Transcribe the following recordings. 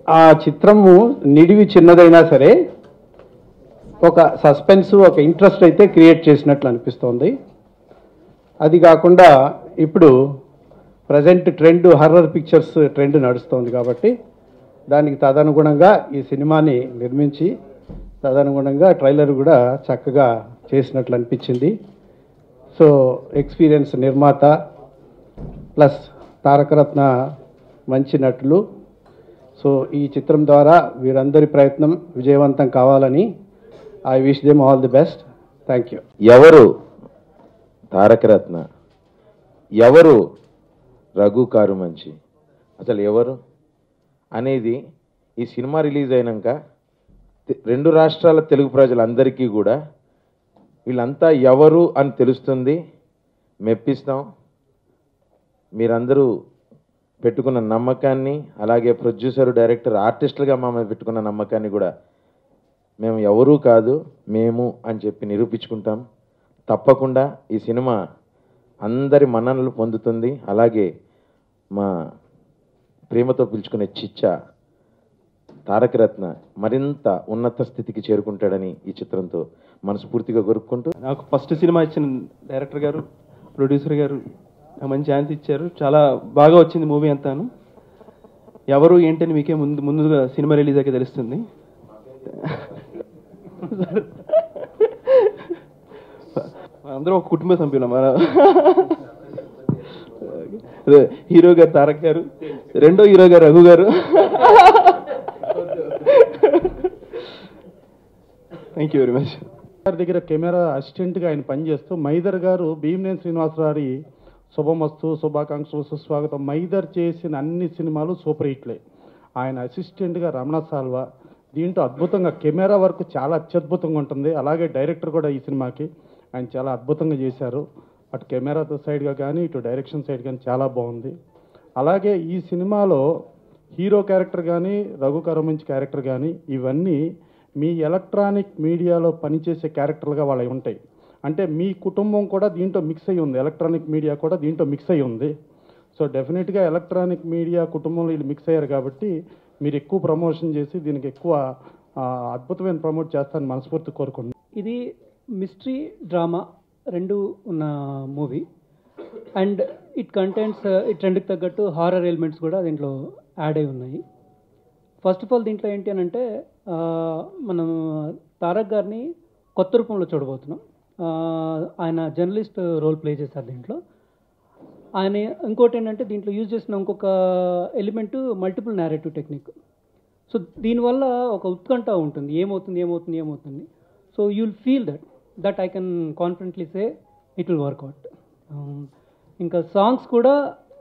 ఆ చిత్రము నిడివి చిన్నదైనా సరే ఒక సస్పెన్స్ ఒక ఇంట్రెస్ట్ అయితే క్రియేట్ చేసినట్లు అనిపిస్తోంది అది కాకుండా ఇప్పుడు present trend horror pictures trend నడుస్తోంది కాబట్టి దానికి తదనుగుణంగా ఈ సినిమాని నిర్మించి తదనుగుణంగా ట్రైలర్ కూడా చక్కగా చేసినట్లు అనిపించింది సో ఎక్స్పీరియన్స్ నిర్మాత ప్లస్ తారకరత్న మంచి నటులు సో ఈ చిత్రం ద్వారా వీరందరి ప్రయత్నం విజయవంతం కావాలని I wish them all the best thank you ఎవరు తారకరత్న ఎవరు రఘు కారు మంచి అసలు ఎవరు అనేది ఈ సినిమా రిలీజ్ అయినాక తె- రెండు రాష్ట్రాల తెలుగు ప్రజలందరికీ కూడా వీళ్ళంతా ఎవరు అని తెలుస్తుంది మెప్పిస్తాం మీరందరూ పెట్టుకున్న నమ్మకాన్ని అలాగే ప్రొడ్యూసర్ డైరెక్టర్ ఆర్టిస్టులుగా మమ్మల్ని పెట్టుకున్న నమ్మకాన్ని కూడా మేము ఎవరూ కాదు మేము అని చెప్పి నిరూపించుకుంటాం తప్పకుండా ఈ సినిమా అందరి మన్ననలు పొందుతుంది అలాగే మా ప్రేమతో పిలుచుకునే చిచ్చ తారకరత్న మరింత ఉన్నత స్థితికి చేరుకుంటాడని ఈ చిత్రంతో మనస్ఫూర్తిగా కోరుకుంటూ నాకు ఫస్ట్ సినిమా ఇచ్చిన డైరెక్టర్ గారు ప్రొడ్యూసర్ గారు నాకు మంచి ఛాన్స్ ఇచ్చారు చాలా బాగా వచ్చింది మూవీ అంతాను ఎవరు ఏంటని మీకే ముందు ముందుగా సినిమా రిలీజ్ అయ్యాక తెలుస్తుంది అందరూ ఒక కుటుంబ సభ్యులం మన అదే, హీరో గారు తారక్ గారు రెండో హీరో గారు రఘు గారు థ్యాంక్ యూ వెరీ మచ్ గారి దగ్గర కెమెరా అసిస్టెంట్గా ఆయన పనిచేస్తూ మైదర్ గారు భీమనేని శ్రీనివాసరావు శుభమస్తు శుభాకాంక్షలు సుస్వాగతం మైదర్ చేసిన అన్ని సినిమాలు సూపర్ హిట్లే ఆయన అసిస్టెంట్గా రమణ సాల్వా దీంట్లో అద్భుతంగా కెమెరా వర్క్ చాలా అత్యద్భుతంగా ఉంటుంది అలాగే డైరెక్టర్ కూడా ఈ సినిమాకి ఆయన చాలా అద్భుతంగా చేశారు అటు కెమెరా సైడ్గా కానీ ఇటు డైరెక్షన్ సైడ్ కానీ చాలా బాగుంది అలాగే ఈ సినిమాలో హీరో క్యారెక్టర్ కానీ రఘు కరమంచి క్యారెక్టర్ కానీ ఇవన్నీ మీ ఎలక్ట్రానిక్ మీడియాలో పనిచేసే క్యారెక్టర్లుగా వాళ్ళవి ఉంటాయి అంటే మీ కుటుంబం కూడా దీంట్లో మిక్స్ అయ్యి ఉంది ఎలక్ట్రానిక్ మీడియా కూడా దీంట్లో మిక్స్ అయ్యి ఉంది సో డెఫినెట్గా ఎలక్ట్రానిక్ మీడియా కుటుంబంలో వీళ్ళు మిక్స్ అయ్యారు కాబట్టి మీరు ఎక్కువ ప్రమోషన్ చేసి దీనికి ఎక్కువ ఆ, అద్భుతమైన ప్రమోట్ చేస్తారని మనస్ఫూర్తి కోరుకుంటున్నాను ఇది మిస్టరీ డ్రామా రెండు ఉన్న మూవీ అండ్ ఇట్ కంటెంట్స్ ఈ ట్రెండ్కి తగ్గట్టు హారర్ ఎలిమెంట్స్ కూడా దీంట్లో యాడ్ అయి ఉన్నాయి ఫస్ట్ ఆఫ్ ఆల్ దీంట్లో ఏంటి అని అంటే ఆ, మనం తారక్ గారిని కొత్త రూపంలో చూడబోతున్నాం ఆ, ఆయన జర్నలిస్ట్ రోల్ ప్లే చేశారు దీంట్లో ఆయన ఇంకోటి ఏంటంటే దీంట్లో యూజ్ చేసిన ఇంకొక element multiple narrative technique so దీనివల్ల ఒక ఉత్కంఠ ఉంటుంది ఏమవుతుంది ఏమవుతుంది ఏమవుతుంది so you will feel that that I can confidently say it will work out ఇంకా సాంగ్స్ కూడా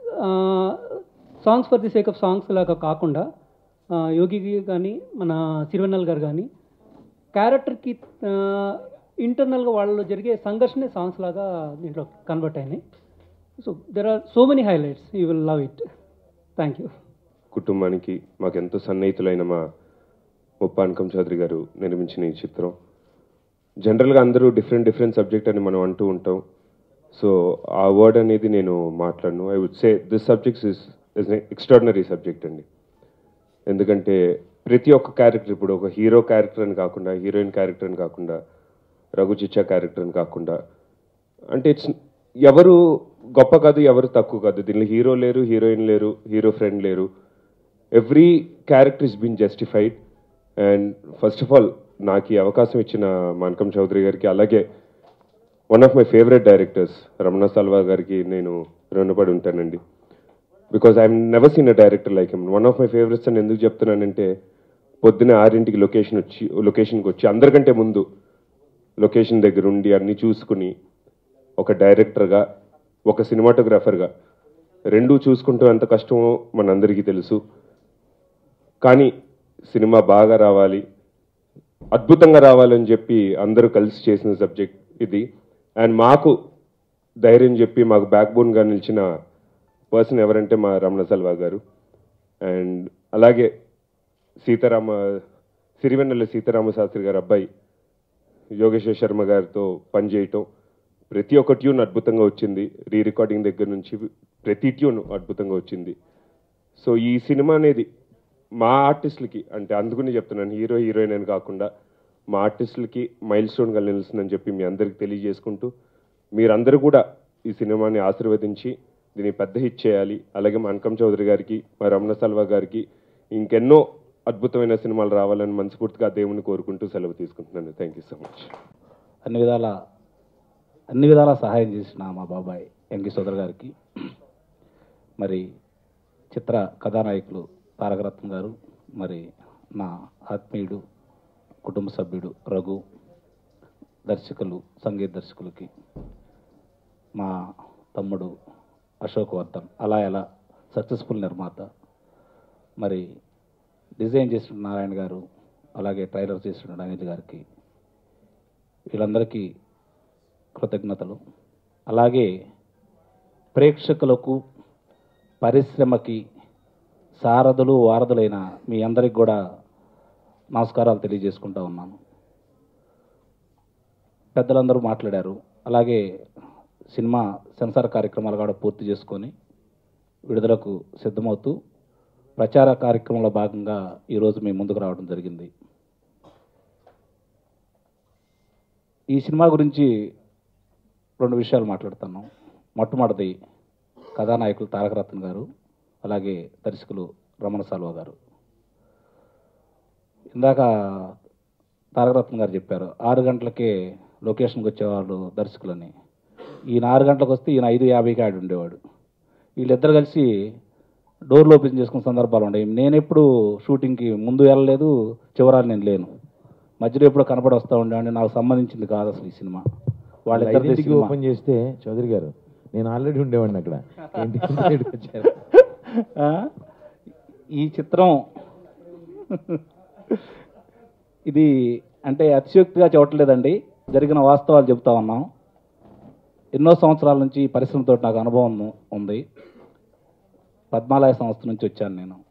songs for the sake of songs లాగా కాకుండా ఆ, యోగి కానీ మన సిరివెన్నెల్ గారు కానీ క్యారెక్టర్కి ఇంటర్నల్గా వాళ్ళలో జరిగే సంఘర్షణే సాంగ్స్ లాగా దీంట్లో కన్వర్ట్ అయినాయి so there are so many highlights you will love it thank you కుటుంబానికి మాకెంతో సన్నిహితులైన మా ముప్పానకం చౌదరి గారు నిర్మించిన ఈ చిత్రం జనరల్గా అందరూ డిఫరెంట్ డిఫరెంట్ సబ్జెక్ట్ అని మనం అంటూ ఉంటాం సో ఆ వర్డ్ అనేది నేను మాట్లాడను I would say this subjects is is extraordinary subject అండి ఎందుకంటే ప్రతి ఒక్క క్యారెక్టర్ ఇప్పుడు ఒక హీరో క్యారెక్టర్ అని కాకుండా హీరోయిన్ క్యారెక్టర్ అని కాకుండా రఘు చిచ్చా క్యారెక్టర్ అని కాకుండా అంటే ఇట్స్ ఎవరు గొప్ప కాదు ఎవరు తక్కువ కాదు దీనిలో హీరో లేరు హీరోయిన్ లేరు హీరో ఫ్రెండ్ లేరు every character is been justified and first of all నాకు ఈ అవకాశం ఇచ్చిన మానకం చౌదరి గారికి అలాగే one of my favourite directors Ramana Salva గారికి నేను రుణపడి ఉంటానండి because I'm never seen a director like him one of my favourites అని ఎందుకు చెప్తున్నానంటే పొద్దున్న ఆరింటికి లొకేషన్ వచ్చి లొకేషన్కి వచ్చి అందరికంటే ముందు లొకేషన్ దగ్గర ఉండి అన్ని చూసుకుని ఒక డైరెక్టర్గా ఒక సినిమాటోగ్రాఫర్గా రెండూ చూసుకుంటూ ఎంత కష్టమో మనందరికీ తెలుసు కానీ సినిమా బాగా రావాలి అద్భుతంగా రావాలని చెప్పి అందరూ కలిసి చేసిన సబ్జెక్ట్ ఇది అండ్ మాకు ధైర్యం చెప్పి మాకు బ్యాక్ బోన్గా నిలిచిన పర్సన్ ఎవరంటే మా రమణ సల్వా గారు అండ్ అలాగే సీతారామ సిరివెన్నెల సీతారామ శాస్త్రి గారు అబ్బాయి యోగేశ్వర శర్మ గారితో పనిచేయటం ప్రతి ఒక్క ట్యూన్ అద్భుతంగా వచ్చింది రీ రికార్డింగ్ దగ్గర నుంచి ప్రతి ట్యూన్ అద్భుతంగా వచ్చింది సో ఈ సినిమా అనేది మా ఆర్టిస్టులకి అంటే అందుకుని చెప్తున్నాను హీరో హీరోయిన్ అని కాకుండా మా ఆర్టిస్టులకి మైల్ స్టోన్గా నిలుస్తుందని చెప్పి మీ అందరికి తెలియజేసుకుంటూ మీరందరూ కూడా ఈ సినిమాని ఆశీర్వదించి దీన్ని పెద్ద హిట్ చేయాలి అలాగే మా అంకం చౌదరి గారికి మా రమణ సల్వా గారికి ఇంకెన్నో అద్భుతమైన సినిమాలు రావాలని మనస్ఫూర్తిగా దేవుని కోరుకుంటూ సెలవు తీసుకుంటున్నాను థ్యాంక్ యూ సో మచ్ అన్ని విధాల అన్ని విధాల సహాయం చేసిన మా బాబాయ్ ఎంకి సోదర్ గారికి మరి చిత్ర కథానాయకులు తారకరత్న గారు మరి నా ఆత్మీయుడు కుటుంబ సభ్యుడు రఘు దర్శకులు సంగీత దర్శకులకి మా తమ్ముడు అశోక్ వర్ధన్ అలా ఎలా సక్సెస్ఫుల్ నిర్మాత మరి డిజైన్ చేసిన నారాయణ గారు అలాగే ట్రైలర్ చేసిన అనిల్ గారికి వీళ్ళందరికీ కృతజ్ఞతలు అలాగే ప్రేక్షకులకు పరిశ్రమకి సారథులు వారధులైన మీ అందరికి కూడా నమస్కారాలు తెలియజేసుకుంటా ఉన్నాను పెద్దలందరూ మాట్లాడారు అలాగే సినిమా సెన్సార్ కార్యక్రమాలు కూడా పూర్తి చేసుకొని విడుదలకు సిద్ధమవుతూ ప్రచార కార్యక్రమంలో భాగంగా ఈరోజు మీ ముందుకు రావడం జరిగింది ఈ సినిమా గురించి రెండు విషయాలు మాట్లాడుతాను మొట్టమొదటిది కథానాయకులు తారకరత్న గారు అలాగే దర్శకులు రమణ సాల్వ గారు ఇందాక తారకరత్న గారు చెప్పారు ఆరు గంటలకే లొకేషన్కి వచ్చేవాళ్ళు దర్శకులని ఈయన ఆరు గంటలకు వస్తే ఈయన ఐదు యాభైకి ఆడి ఉండేవాడు వీళ్ళిద్దరు కలిసి డోర్లు ఓపెన్ చేసుకున్న సందర్భాలు ఉండేవి నేను ఎప్పుడు షూటింగ్కి ముందు వెళ్ళలేదు చివరాలు నేను లేను మధ్యలో ఎప్పుడో కనపడి వస్తూ ఉండేవాడిని నాకు సంబంధించింది కాదు అసలు ఈ సినిమా వాళ్ళిద్దరిది ఐదింటికి సినిమా. ఓపెన్ చేస్తే చౌదరి గారు నేను ఆల్రెడీ ఉండేవాడిని అక్కడ ఇంటికి ఇక్కడికి వచ్చారు ఆ? ఈ చిత్రం ఇది అంటే అతిశయోక్తిగా చెప్పట్లేదండి జరిగిన వాస్తవాలు చెప్తా ఉన్నాం ఎన్నో సంవత్సరాల నుంచి ఈ పరిశ్రమతో నాకు అనుభవం ఉంది పద్మాలయ సంస్థ నుంచి వచ్చాను నేను